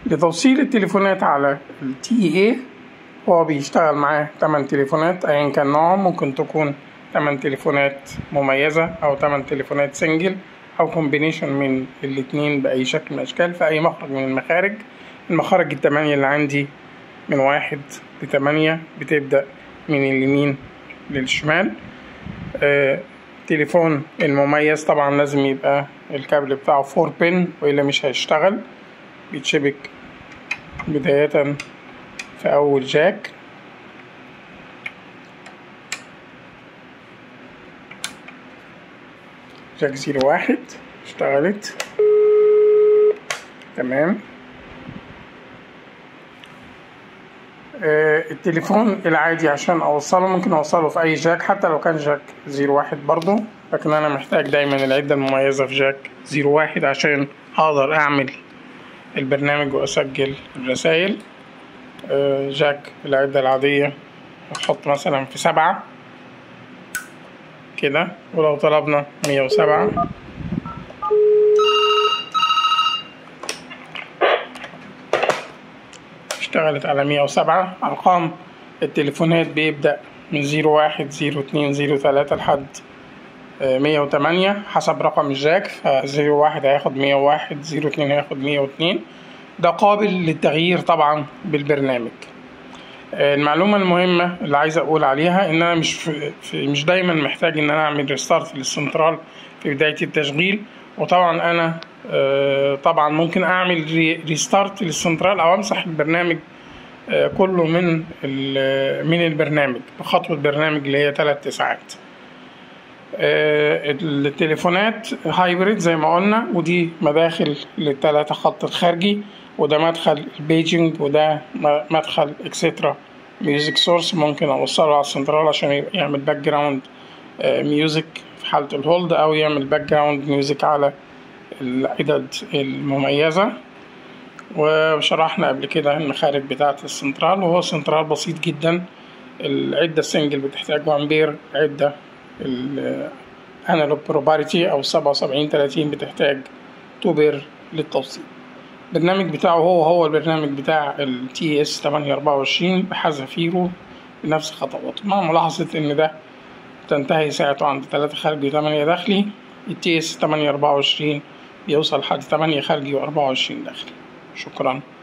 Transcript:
لتوصيل التليفونات على ال TEA هو بيشتغل معاه تمن تليفونات أيا كان نوعهم ممكن تكون تمن تليفونات مميزة أو تمن تليفونات سنجل أو كومبينيشن من الاتنين بأي شكل من الأشكال في أي مخرج من المخارج المخارج التمانية اللي عندي من واحد لتمانية بتبدأ من اليمين للشمال آه التليفون المميز طبعا لازم يبقى الكابل بتاعه فور بن وإلا مش هيشتغل بيتشبك بداية في أول جاك جاك زيرو واحد اشتغلت تمام آه التليفون العادي عشان اوصله ممكن اوصله في اي جاك حتى لو كان جاك زيرو واحد برضو لكن انا محتاج دايما العدة المميزة في جاك زيرو واحد عشان اقدر اعمل البرنامج واسجل الرسايل آه جاك العدة العادية هحط مثلا في سبعة كده ولو طلبنا مية وسبعة اشتغلت على مية وسبعة أرقام التليفونات بيبدأ من زيرو واحد زيرو اتنين زيرو تلاتة لحد مية وتمانية حسب رقم الجاك فزيرو واحد هياخد مية وواحد زيرو اتنين هياخد مية واتنين ده قابل للتغيير طبعا بالبرنامج المعلومة المهمة اللي عايز أقول عليها إن أنا مش في في مش دايما محتاج إن أنا أعمل ريستارت للسنترال في بداية التشغيل وطبعا أنا طبعا ممكن أعمل ريستارت للسنترال أو أمسح البرنامج كله من من البرنامج بخطوة برنامج اللي هي تلات تسعات التليفونات هايبريد زي ما قلنا ودي مداخل للتلاتة خط الخارجي وده مدخل البيجنج وده مدخل اكسترا ميوزك سورس ممكن اوصله على السنترال عشان يعمل باك جراوند ميوزك في حالة الهولد او يعمل باك جراوند ميوزك على العدد المميزة وشرحنا قبل كده المخارج بتاعة السنترال وهو سنترال بسيط جدا العدة السنجل بتحتاج وامبير عدة الانالوج بروباريتي او سبعة وسبعين تلاتين بتحتاج توبير للتوصيل البرنامج بتاعه هو هو البرنامج بتاع ال TS 824 بحذافيره بنفس خطواته مع ملاحظة إن ده تنتهي ساعته عند تلاتة خارجي وتمانية داخلي ال TS 824 بيوصل لحد تمانية خارجي وأربعة وعشرين داخلي شكرا